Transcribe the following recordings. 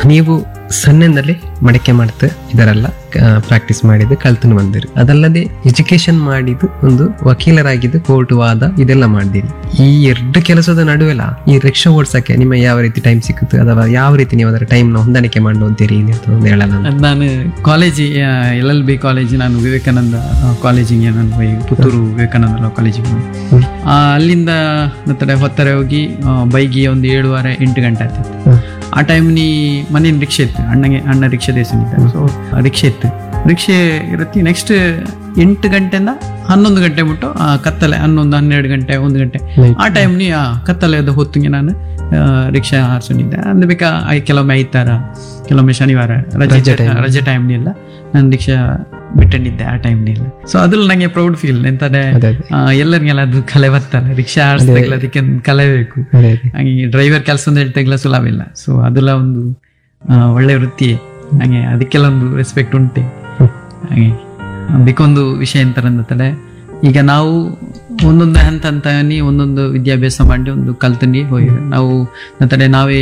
ನೀವು ಸಣ್ಣದಲ್ಲಿ ಮಡಕೆ ಮಾಡ್ತು ಇದರೆಲ್ಲ ಪ್ರಾಕ್ಟೀಸ್ ಮಾಡಿದ್ದು ಕಲ್ತು ಬಂದಿರಿ ಅದಲ್ಲದೆ ಎಜುಕೇಶನ್ ಮಾಡಿದ್ದು ಒಂದು ವಕೀಲರಾಗಿದ್ದು ಕೋರ್ಟ್ ವಾದ ಇದೆಲ್ಲ ಮಾಡಿದಿರಿ ಈ ಎರಡು ಕೆಲಸದ ನಡುವೆಲ್ಲ ಈ ರಿಕ್ಷಾ ಓಡ್ಸಕ್ಕೆ ನಿಮ್ಮ ಯಾವ ರೀತಿ ಟೈಮ್ ಸಿಕ್ಕುತ್ತೆ ಅಥವಾ ಯಾವ ರೀತಿ ನೀವು ಅದರ ಟೈಮ್ ನ ಹೊಂದಾಣಿಕೆ ಮಾಡುವಂತೀರಿ ಅಂತ ಒಂದು ಹೇಳಲ್ಲ ನಾನು. ಅದ್ ನಾನು ಕಾಲೇಜಿ ಎಲ್ ಎಲ್ ಬಿ ಕಾಲೇಜ್ ನಾನು ವಿವೇಕಾನಂದ ಆ, ಕಾಲೇಜಿಗೆ ನಾನು ಹೋಗಿ ಪುತ್ತೂರು ವಿವೇಕಾನಂದ ಲಾ ಕಾಲೇಜಿಗೆ ಹೋಗಿ ಹ್ಮ್. ಆ, ಅಲ್ಲಿಂದ ಮತ್ತೆ ಹೊತ್ತಾರೆ ಹೋಗಿ ಆ, ಬೈಗಿ ಒಂದು ಏಳುವರೆ ಎಂಟು ಗಂಟೆ ಆಗ್ತಿತ್ತು ಹ್ಮ್. ಆ ಟೈಮ್ ನೀ ಮನೇಲಿ ರಿಕ್ಷೆ ಇತ್ತು ಅಣ್ಣಗೆ ಅಣ್ಣ ರಿಕ್ಷೆ ದೇಶನಿದ್ದ ಸೊ ರಿಕ್ಷೆ ಇತ್ತು ರಿಕ್ಷೆ ಇರುತ್ತೆ ನೆಕ್ಸ್ಟ್ ಎಂಟು ಗಂಟೆಯಿಂದ ಹನ್ನೊಂದು ಗಂಟೆ ಬಿಟ್ಟು ಆ ಕತ್ತಲೆ ಹನ್ನೊಂದು ಹನ್ನೆರಡು ಗಂಟೆ ಒಂದು ಗಂಟೆ Night. ಆ ಟೈಮ್ ನೀ ಆ ಕತ್ತಲೆದ ಹೊತ್ತಿಗೆ ನಾನು ಆ, ರಿಕ್ಷಾ ಹಾರಿಸ್ಕೊಂಡಿದ್ದೆ ಅಂದ ಬೇಕಾ ಐ- ಕೆಲವೊಮ್ಮೆ ಐತಾರ ಕೆಲವೊಮ್ಮೆ ಶನಿವಾರ ರಜೆ ರಜೆ time. ರಜೆ ಟೈಮ್ನೆಲ್ಲ ನಾನು ರಿಕ್ಷಾ ಬಿಟ್ಟಂಡಿದ್ದೆ ಆ ಟೈಮ್ನೆಲ್ಲ ಸೊ ಅದ್ರಲ್ಲಿ ನಂಗೆ ಪ್ರೌಡ್ ಫೀಲ್ ಎಂತಂದ್ರೆ ಅದೇ ಅದೇ ಆ, ಎಲ್ಲರಿಗೆಲ್ಲ ಅದು ಕಲೆ ಬರ್ತಲ್ಲ ರಿಕ್ಷಾ ಆಡಿಸ್ದಾಗಲ ಅದಕ್ಕೆ ಒಂದು ಕಲೆ ಬೇಕು ಅದೇ ಅದೇ ಹಾಗೆ ಡ್ರೈವರ್ ಕೆಲಸ ಅಂತ ಹೇಳ್ತಾಗಲ ಸುಲಭ ಇಲ್ಲ ಸೊ ಅದೆಲ್ಲ ಒಂದು ಆ, ಒಳ್ಳೆ ವೃತ್ತಿಯೇ ಹಾಗೆ ಅದಕ್ಕೆಲ್ಲ ಒಂದು ರೆಸ್ಪೆಕ್ಟ್ ಉಂಟೆ ಹ್ಮ್. ಹಾಗೆ ಅದಕ್ಕೊಂದು ವಿಷಯ ಎಂತಾರಂದ್ರೆ ಈಗ ನಾವು ಒಂದೊಂದು ಹಂತ ಹಂತ ನೀ ಒಂದೊಂದು ವಿದ್ಯಾಭ್ಯಾಸ ಮಾಡಿ ಒಂದು ಕಲ್ತಂಡಿ ಹೋಗಿ ನಾವು ನಂತರ ನಾವೇ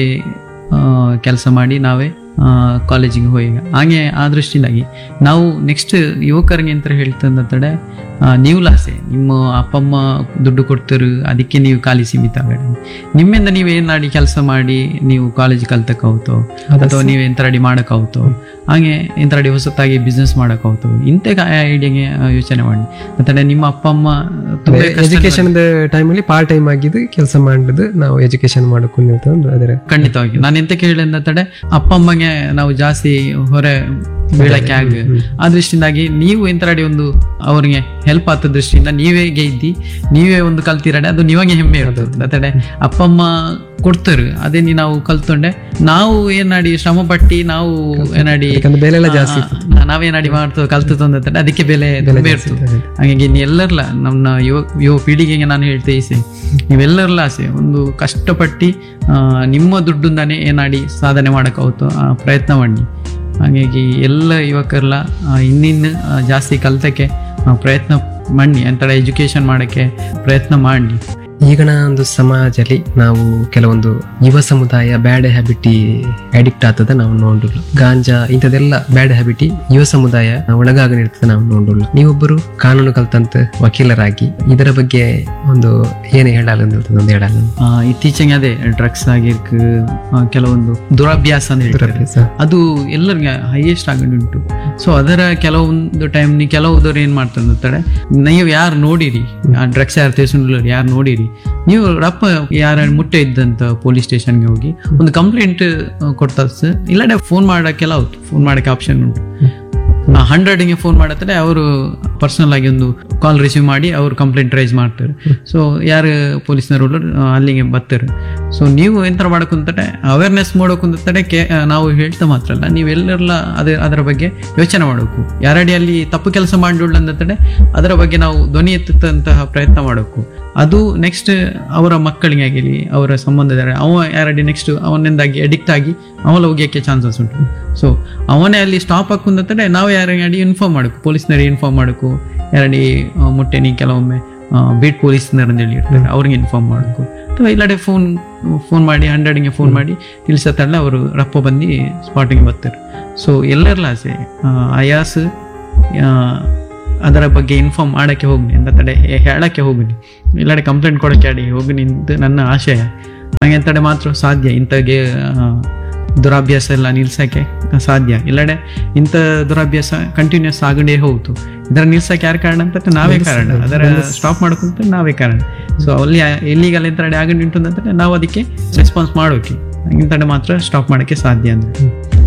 ಕೆಲಸ ಮಾಡಿ ನಾವೇ ಕಾಲೇಜಿಗೆ ಹೋಗಿ ಹಾಗೆ ಆ ದೃಷ್ಟಿಯಿಂದಾಗಿ ನಾವು ನೆಕ್ಸ್ಟ್ ಯುವಕರಿಗೆ ಅಂತ ಹೇಳ್ತಂದ್ರೆ ನೀವು ಲಾಸೆ ನಿಮ್ಮ ಅಪ್ಪ ಅಮ್ಮ ದುಡ್ಡು ಕೊಡ್ತಾರೆ ಅದಕ್ಕೆ ನೀವು ಖಾಲಿ ಸೀಮಿತ ಆಗಡಿ ನಿಮ್ಮಿಂದ ನೀವು ಏನಾಡಿ ಕೆಲಸ ಮಾಡಿ ನೀವು ಕಾಲೇಜ್ ಕಲ್ತಕ್ಕಾವ್ತೋ ಅಥವಾ ನೀವು ಎಂತರಡಿ ಮಾಡಕ್ಕಾವ್ತೋ ಹಾಗೆ ಎಂತರಡಿ ಹೊಸತಾಗಿ ಬಿಸ್ನೆಸ್ ಮಾಡಕ್ಕಾವ್ತೋ ಇಂಥ ಐಡಿಯಾಗೆ ಯೋಚನೆ ಮಾಡಿ ಮತ್ತೆ ನಿಮ್ಮ ಅಪ್ಪ ಅಮ್ಮ ತುಂಬಾ ಕಷ್ಟ ಎಜುಕೇಶನ್ ಟೈಮಲ್ಲಿ ಪಾರ್ಟ್ ಟೈಮ್ ಆಗಿದ್ದು ಕೆಲಸ ಮಾಡಿದ್ದು ನಾವು ಎಜುಕೇಶನ್ ಮಾಡಕೊಂಡು ಒಂದು ಅದರ ಖಂಡಿತವಾಗಿ ನಾನು ಎಂತ ಕೇಳಿದ ತಡೆ ಅಪ್ಪ ಅಮ್ಮಗೆ ನಾವು ಜಾಸ್ತಿ ಹೊರೆ ಬೀಳಕ್ಕೆ ಆಗ ಆ ದೃಷ್ಟಿಯಿಂದಾಗಿ ನೀವು ಎಂತರಡಿ ಒಂದು ಅವ್ರಿಗೆ ಹೆಲ್ಪ್ ಆದ ದೃಷ್ಟಿಯಿಂದ ನೀವೇ ಗೆದ್ದಿ ನೀವೇ ಒಂದು ಕಲ್ತಿರಡೆ ಅದು ನಿಮಗೆ ಹೆಮ್ಮೆ ಇರ್ತದೆ ತಡೆ ಅಪ್ಪ ಅಮ್ಮ ಕೊಡ್ತಾರೆ ಅದೇ ನೀ ನಾವು ಕಲ್ತ್ಕೊಂಡೆ ನಾವು ಏನಾಡಿ ಶ್ರಮ ಪಟ್ಟಿ ನಾವು ಏನಾಡಿ ಯಾಕಂದ್ರೆ ಬೆಲೆ ಎಲ್ಲ ಜಾಸ್ತಿ ಆ, ನಾವೇನಾಡಿ ಮಾಡ್ತೇವೆ ಕಲ್ತು ತಂದ್ರೆ ಅದಕ್ಕೆ ಬೆಲೆ ತುಂಬಾ ಇರ್ತದೆ ಅದೇ. ಹಾಗಾಗಿ ನೀವೆಲ್ಲರಲ್ಲ ನಮ್ಮ ಯುವ ಯುವ ಪೀಳಿಗೆಗೆ ನಾನು ಹೇಳ್ತೇ ಇಸೆ ನೀವೆಲ್ಲರಲ್ಲ ಆಸೆ ಒಂದು ಕಷ್ಟಪಟ್ಟು ಆ, ನಿಮ್ಮ ದುಡ್ಡಿಂದಾನೇ ಏನಾಡಿ ಸಾಧನೆ ಮಾಡೋಕ್ಕಾಗುತ್ತೋ ಆ ಪ್ರಯತ್ನ ಮಾಡಿ ಹಾಗಾಗಿ ಎಲ್ಲ ಯುವಕರೆಲ್ಲ ಆ, ಇನ್ನಿನ್ನು ಆ, ಜಾಸ್ತಿ ಕಲ್ತಕ್ಕೆ ಆ, ಪ್ರಯತ್ನ ಮಾಡಿ ಅಂತರ ಎಜುಕೇಶನ್ ಮಾಡೋಕ್ಕೆ ಪ್ರಯತ್ನ ಮಾಡಿ ಈಗಿನ ಒಂದು ಸಮಾಜದಲ್ಲಿ ನಾವು ಕೆಲವೊಂದು ಯುವ ಸಮುದಾಯ ಬ್ಯಾಡ್ ಹ್ಯಾಬಿಟಿ ಅಡಿಕ್ಟ್ ಆಗ್ತದೆ ನಾವು ನೋಡುಲ್ಲ ಗಾಂಜಾ ಇಂಥದೆಲ್ಲ ಬ್ಯಾಡ್ ಹ್ಯಾಬಿಟಿ ಯುವ ಸಮುದಾಯ ಒಳಗಾಗನಿರ್ತದೆ ನಾವು ನೋಡುಲ್ಲ ನೀವೊಬ್ಬರು ಕಾನೂನು ಕಲ್ತಂತ ವಕೀಲರಾಗಿ ಇದರ ಬಗ್ಗೆ ಒಂದು ಏನು ಹೇಳಲ್ಲ ಒಂದು ಹೇಳಲ್ಲ ಆ, ಇತ್ತೀಚೆಗೆ ಅದೇ ಡ್ರಗ್ಸ್ ಆಗಿರ್ಕ ಆ, ಕೆಲವೊಂದು ದುರಭ್ಯಾಸ ಅಂತ ಹೇಳ್ತಾರೆ ಅದು ಎಲ್ಲರಿಗೆ ಹೈಯೆಸ್ಟ್ ಆಗಿ ಉಂಟು ಸೊ ಅದರ ಕೆಲವೊಂದು ಟೈಮ್ ನೀ ಕೆಲವುದವ್ರು ಏನ್ ಮಾಡ್ತಾರೆ ಅಂತಾರೆ ನೀವು ಯಾರು ನೋಡಿರಿ ಆ ಡ್ರಗ್ಸ್ ಯಾರು ತೇಸುಂಡ್ಲರು ಯಾರು ನೋಡಿರಿ ನೀವು ರಪ್ಪ ಯಾರ ಮುಟ್ಟೆ ಇದ್ದಂತ ಪೊಲೀಸ್ ಸ್ಟೇಷನ್ಗೆ ಹೋಗಿ ಒಂದು ಕಂಪ್ಲೇಂಟ್ ಕೊಡ್ತಾ ಇಲ್ಲಡೆ ಫೋನ್ ಮಾಡಕ್ಕೆಲ್ಲ ಹೌದು ಫೋನ್ ಮಾಡಕ್ಕೆ ಆಪ್ಷನ್ ಉಂಟು ಹಂಡ್ರೆಡ್ಗೆ ಫೋನ್ ಮಾಡತ್ತಾರೆ ಅವರು ಪರ್ಸನಲ್ ಆಗಿ ಒಂದು ಕಾಲ್ ರಿಸೀವ್ ಮಾಡಿ ಅವರು ಕಂಪ್ಲೇಂಟ್ ರೈಸ್ ಮಾಡ್ತಾರೆ ಸೊ ಯಾರು ಪೊಲೀಸ್ನವರು ಅಲ್ಲಿಗೆ ಬರ್ತಾರೆ ಸೊ ನೀವು ಎಂತ ಮಾಡಕ್ಕಂತಡೆ ಅವೇರ್ನೆಸ್ ಮಾಡೋಕಂತಡೆ ಕೆ ನಾವು ಹೇಳ್ತಾ ಮಾತ್ರ ಅಲ್ಲ ನೀವೆಲ್ಲರೆಲ್ಲ ಅದೇ ಅದರ ಬಗ್ಗೆ ಯೋಚನೆ ಮಾಡಬೇಕು ಯಾರಡಿ ಅಲ್ಲಿ ತಪ್ಪು ಕೆಲಸ ಮಾಡಿಲ್ಲ ಅಂತಡೆ ಅದರ ಬಗ್ಗೆ ನಾವು ಧ್ವನಿ ಎತ್ತುತ್ತಂತಹ ಪ್ರಯತ್ನ ಮಾಡಬೇಕು ಅದು ನೆಕ್ಸ್ಟ್ ಅವರ ಮಕ್ಕಳಿಗೆ ಆಗಿರಲಿ ಅವರ ಸಂಬಂಧದ ಅವ ಯಾರಡಿ ನೆಕ್ಸ್ಟ್ ಅವನಿಂದಾಗಿ ಅಡಿಕ್ಟ್ ಆಗಿ ಅವನ ಹೋಗ್ಯಕ್ಕೆ ಚಾನ್ಸಸ್ ಉಂಟು ಸೊ ಅವನೇ ಅಲ್ಲಿ ಸ್ಟಾಪ್ ಹಾಕುಂದ್ರೆ ನಾವು ಯಾರಿಗೆ ಅಡಿ ಇನ್ಫಾರ್ಮ್ ಮಾಡಬೇಕು ಪೊಲೀಸ್ನರಿಗೆ ಇನ್ಫಾರ್ಮ್ ಮಾಡಬೇಕು ಯಾರಡಿ ಆ, ಮುಟ್ಟೆನಿ ಕೆಲವೊಮ್ಮೆ ಬೀಟ್ ಪೊಲೀಸ್ನರ್ ಅಂತ ಹೇಳಿ ಇರ್ತಾರೆ ಅವ್ರಿಗೆ ಇನ್ಫಾರ್ಮ್ ಮಾಡಬೇಕು ಅಥವಾ ಇಲ್ಲಡೆ ಫೋನ್ ಫೋನ್ ಮಾಡಿ ಹಂಡ್ರೆಡ್ಗೆ ಫೋನ್ ಮಾಡಿ ತಿಳಿಸತ್ತಲ್ಲ ಅವರು ರಪ್ಪ ಬಂದು ಸ್ಪಾಟಿಗೆ ಬರ್ತಾರೆ ಸೊ ಎಲ್ಲರಲ್ಲ ಆಸೆ ಆ, ಆಯಾಸ್ ಆ, ಅದರ ಬಗ್ಗೆ ಇನ್ಫಾರ್ಮ್ ಮಾಡಕ್ಕೆ ಹೋಗ್ನಿ ಅಂತ ತಡೆ ಹೇಳಕ್ಕೆ ಹೋಗ್ನಿ ಇಲ್ಲಡೆ ಕಂಪ್ಲೇಂಟ್ ಕೊಡಕ್ಕೆ ಅಡಿ ಹೋಗ್ನಿ ಅಂತ ನನ್ನ ಆಶಯ ನಂಗೆ ಎಂತಡೆ ಮಾತ್ರ ಸಾಧ್ಯ ಇಂಥಗೆ ಆ, ದುರಾಭ್ಯಾಸ ಎಲ್ಲ ನಿಲ್ಸಕ್ಕೆ ಸಾಧ್ಯ ಇಲ್ಲಡೆ ಇಂಥ ದುರಾಭ್ಯಾಸ ಕಂಟಿನ್ಯೂಸ್ ಆಗಂಡೇ ಹೋಗ್ತು ಇದರ ನಿಲ್ಸಕ್ಕೆ ಯಾರು ಕಾರಣ ಅಂತ ನಾವೇ ಕಾರಣ ಅದರ ಸ್ಟಾಪ್ ಮಾಡ್ಕೊಂತ ನಾವೇ ಕಾರಣ ಸೊ ಅಲ್ಲಿ ಎಲ್ಲಿಗೆಲ್ಲ ಎಂತಡೆ ಆಗಂಡು ಉಂಟು ಅಂತಂದ್ರೆ ನಾವು ಅದಕ್ಕೆ ರೆಸ್ಪಾನ್ಸ್ ಮಾಡೋಕೆ ಇಂಥಡೆ ಮಾತ್ರ ಸ್ಟಾಪ್ ಮಾಡೋಕ್ಕೆ ಸಾಧ್ಯ ಅಂದ್ರೆ